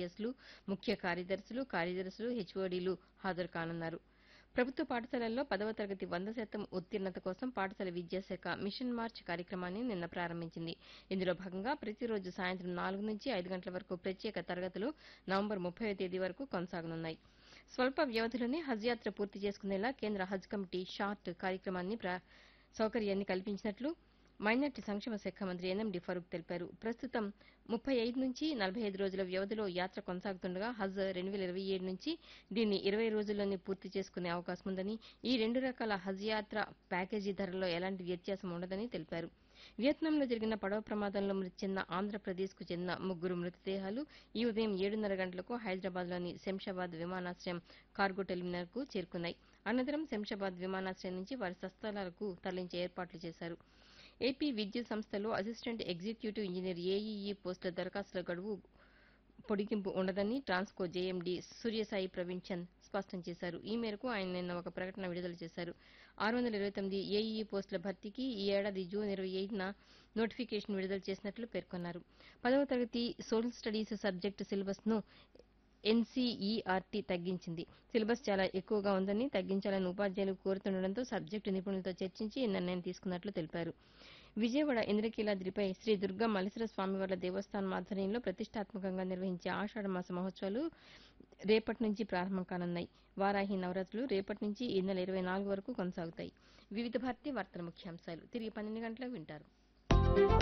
ఐఏఎస్లు ముఖ్య కార్యదర్శులు కార్యదర్శులు హెచ్ఓడీలు హాజరు కానున్నారు ప్రభుత్వ పాఠశాలల్లో పదవ తరగతి వంద శాతం ఉత్తీర్ణత కోసం పాఠశాల విద్యాశాఖ మిషన్ మార్చ్ కార్యక్రమాన్ని నిన్న ప్రారంభించింది ఇందులో భాగంగా ప్రతిరోజు సాయంత్రం నాలుగు నుంచి ఐదు గంటల వరకు ప్రత్యేక తరగతులు నవంబర్ ముప్పై తేదీ వరకు కొనసాగనున్నాయి స్వల్ప వ్యవధిలోనే హజ్ యాత్ర పూర్తి చేసుకునేలా కేంద్ర హజ్ కమిటీ షార్ట్ కార్యక్రమాన్ని ప్ర- సౌకర్యాన్ని కల్పించినట్లు మైనార్టీ సంక్షేమ శాఖ మంత్రి ఎన్ఎండి ఫరూక్ తెలిపారు ప్రస్తుతం ముప్పై ఐదు నుంచి నలభై ఐదు రోజుల వ్యవధిలో యాత్ర కొనసాగుతుండగా హజ్ రెండు వేల ఇరవై ఏడు నుంచి దీన్ని ఇరవై రోజుల్లోనే పూర్తి చేసుకునే అవకాశం ఉందని ఈ రెండు రకాల హజ్ యాత్ర ప్యాకేజీ ధరల్లో ఎలాంటి వ్యత్యాసం ఉండదని తెలిపారు వియత్నాంలో జరిగిన పడవ ప్రమాదంలో మృతి చెందిన ఆంధ్రప్రదేశ్కు చెందిన ముగ్గురు మృతదేహాలు ఈ ఉదయం ఏడున్నర గంటలకు హైదరాబాద్లోని శంషాబాద్ విమానాశ్రయం కార్గో టెర్మినల్కు చేరుకున్నాయి అనంతరం శంషాబాద్ విమానాశ్రయం నుంచి వారి స్వస్థలాలకు తరలించే ఏర్పాట్లు చేశారు ఏపీ విద్యుత్ సంస్థలో అసిస్టెంట్ ఎగ్జిక్యూటివ్ ఇంజనీర్ ఏఈఈ పోస్టుల దరఖాస్తుల గడువు పొడిగింపు ఉండదని ట్రాన్స్కో జేఎండీ సూర్యసాయి ప్రవీణ్ చంద్ స్పష్టం చేశారు ఈ మేరకు ఆయన నిన్న ఒక ప్రకటన విడుదల చేశారు ఆరు వందల ఇరవై తొమ్మిది ఏఈఈ పోస్టుల భర్తీకి ఈ ఏడాది జూన్ ఇరవై ఐదున నోటిఫికేషన్ విడుదల చేసినట్లు పేర్కొన్నారు పదవ తరగతి సోషల్ స్టడీస్ సబ్జెక్టు సిలబస్ ను ఎన్సీఈఆర్టీ తగ్గించింది సిలబస్ చాలా ఎక్కువగా ఉందని తగ్గించాలని ఉపాధ్యాయులు కోరుతుండటంతో సబ్జెక్టు నిపుణులతో చర్చించి ఈ నిర్ణయం తీసుకున్నట్లు తెలిపారు విజయవాడ ఇంద్రకీలాద్రిపై శ్రీ దుర్గా మల్లేశ్వర స్వామివార్ల దేవస్థానం ఆధ్వర్యంలో ప్రతిష్టాత్మకంగా నిర్వహించే ఆషాఢ మాస మహోత్సవాలు రేపటి నుంచి ప్రారంభం కానున్నాయి వారాహి నవరాత్రులు రేపటి నుంచి ఈ నెల ఇరవై నాలుగు వరకు కొనసాగుతాయి వివిధ భారతి వార్తల ముఖ్యాంశాలు తిరిగి పన్నెండు గంటలకు వింటారు